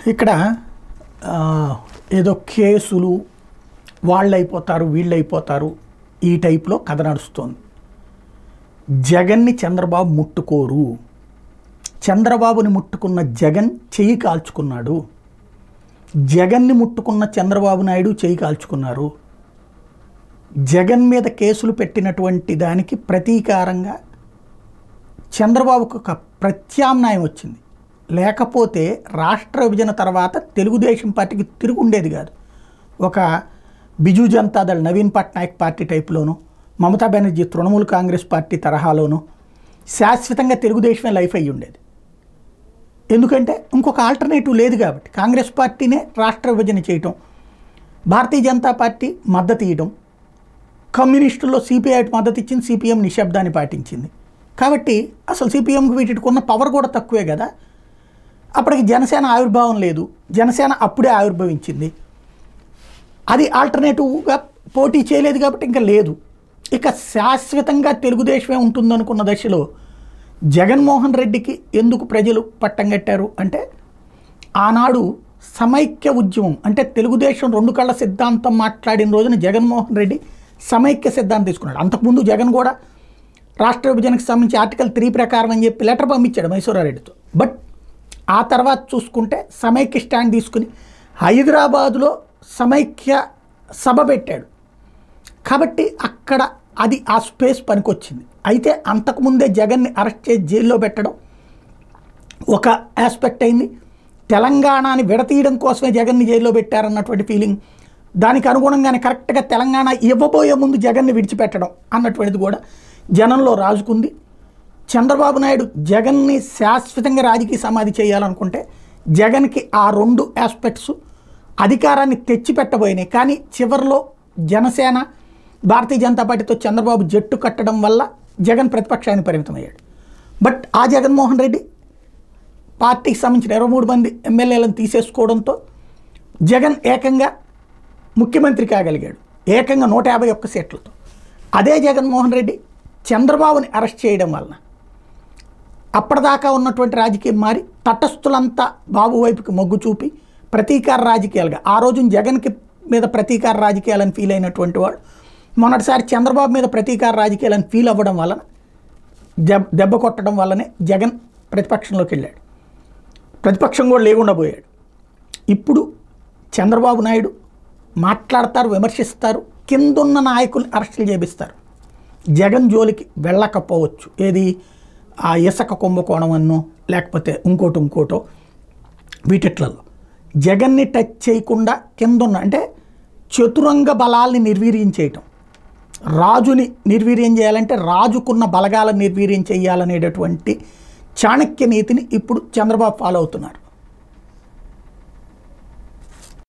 ఇక్కడ ఆ, ఏదో కేసులు వాళ్ళు అయిపోతారు వీళ్ళు అయిపోతారు ఈ టైప్లో కథ నడుస్తోంది జగన్ని చంద్రబాబు ముట్టుకోరు చంద్రబాబుని ముట్టుకున్న జగన్ చెయ్యి కాల్చుకున్నాడు జగన్ని ముట్టుకున్న చంద్రబాబు నాయుడు చెయ్యి కాల్చుకున్నారు జగన్ మీద కేసులు పెట్టినటువంటి దానికి ప్రతీకారంగా చంద్రబాబుకు ఒక ప్రత్యామ్నాయం వచ్చింది లేకపోతే రాష్ట్ర విభజన తర్వాత తెలుగుదేశం పార్టీకి తిరుగు ఉండేది కాదు ఒక బిజు జనతాదళ్ నవీన్ పట్నాయక్ పార్టీ టైప్లోను మమతా బెనర్జీ తృణమూల్ కాంగ్రెస్ పార్టీ తరహాలోను శాశ్వతంగా తెలుగుదేశమే లైఫ్ అయ్యి ఉండేది ఎందుకంటే ఇంకొక ఆల్టర్నేటివ్ లేదు కాబట్టి కాంగ్రెస్ పార్టీనే రాష్ట్ర విభజన చేయటం భారతీయ జనతా పార్టీ మద్దతు ఇవ్వడం కమ్యూనిస్టుల్లో సిపిఐ మద్దతు ఇచ్చింది సిపిఎం నిశ్శబ్దాన్ని పాటించింది కాబట్టి అసలు సిపిఎంకి వీటికి ఉన్న పవర్ కూడా తక్కువే కదా అప్పటికి జనసేన ఆవిర్భావం లేదు జనసేన అప్పుడే ఆవిర్భవించింది అది ఆల్టర్నేటివ్గా పోటీ చేయలేదు కాబట్టి ఇంకా లేదు ఇక శాశ్వతంగా తెలుగుదేశమే ఉంటుందనుకున్న దశలో జగన్మోహన్ రెడ్డికి ఎందుకు ప్రజలు పట్టం కట్టారు అంటే ఆనాడు సమైక్య ఉద్యమం అంటే తెలుగుదేశం రెండు కళ్ళ సిద్ధాంతం మాట్లాడిన రోజున జగన్మోహన్ రెడ్డి సమైక్య సిద్ధాంతం తీసుకున్నాడు అంతకుముందు జగన్ కూడా రాష్ట్ర విభజనకు సంబంధించి ఆర్టికల్ త్రీ ప్రకారం అని చెప్పి లెటర్ పంపించాడు మైసూరారెడ్డితో బట్ ఆ తర్వాత చూసుకుంటే సమైక్య స్టాండ్ తీసుకుని హైదరాబాదులో సమైక్య సభ పెట్టాడు కాబట్టి అక్కడ అది ఆ స్పేస్ పనికొచ్చింది అయితే అంతకుముందే జగన్ని అరెస్ట్ చేసి జైల్లో పెట్టడం ఒక ఆస్పెక్ట్ అయింది తెలంగాణని విడతీయడం కోసమే జగన్ని జైల్లో పెట్టారన్నటువంటి ఫీలింగ్ దానికి అనుగుణంగానే కరెక్ట్గా తెలంగాణ ఇవ్వబోయే ముందు జగన్ని విడిచిపెట్టడం అన్నటువంటిది కూడా జనంలో రాజుకుంది చంద్రబాబు నాయుడు జగన్ని శాశ్వతంగా రాజకీయ సమాధి చేయాలనుకుంటే జగన్కి ఆ రెండు ఆస్పెక్ట్స్ అధికారాన్ని తెచ్చిపెట్టబోయినాయి కానీ చివరిలో జనసేన భారతీయ జనతా పార్టీతో చంద్రబాబు జట్టు కట్టడం వల్ల జగన్ ప్రతిపక్షానికి పరిమితమయ్యాడు బట్ ఆ జగన్మోహన్ రెడ్డి పార్టీకి సంబంధించిన ఇరవై మూడు మంది ఎమ్మెల్యేలను తీసేసుకోవడంతో జగన్ ఏకంగా ముఖ్యమంత్రి కాగలిగాడు ఏకంగా నూట యాభై ఒక్క సీట్లతో అదే జగన్మోహన్ రెడ్డి చంద్రబాబుని అరెస్ట్ చేయడం వలన అప్పటిదాకా ఉన్నటువంటి రాజకీయం మారి తటస్థులంతా బాబు వైపుకి మొగ్గు చూపి ప్రతీకార రాజకీయాలుగా ఆ రోజున జగన్కి మీద ప్రతీకార రాజకీయాలని ఫీల్ అయినటువంటి వాడు మొన్నటిసారి చంద్రబాబు మీద ప్రతీకార రాజకీయాలని ఫీల్ అవ్వడం వలన దెబ్బ దెబ్బ కొట్టడం వల్లనే జగన్ ప్రతిపక్షంలోకి వెళ్ళాడు ప్రతిపక్షం కూడా లేకుండా పోయాడు ఇప్పుడు చంద్రబాబు నాయుడు మాట్లాడతారు విమర్శిస్తారు కిందున్న నాయకుల్ని అరెస్టులు చేపిస్తారు జగన్ జోలికి వెళ్ళకపోవచ్చు ఏది ఆ ఇసక కుంభకోణం అన్నో లేకపోతే ఇంకోటి ఇంకోటో వీటిట్లలో జగన్ని టచ్ చేయకుండా కిందున్న అంటే చతురంగ బలాల్ని నిర్వీర్యం చేయటం రాజుని నిర్వీర్యం చేయాలంటే రాజుకున్న బలగాలను నిర్వీర్యం చేయాలనేటటువంటి చాణక్య నీతిని ఇప్పుడు చంద్రబాబు ఫాలో అవుతున్నారు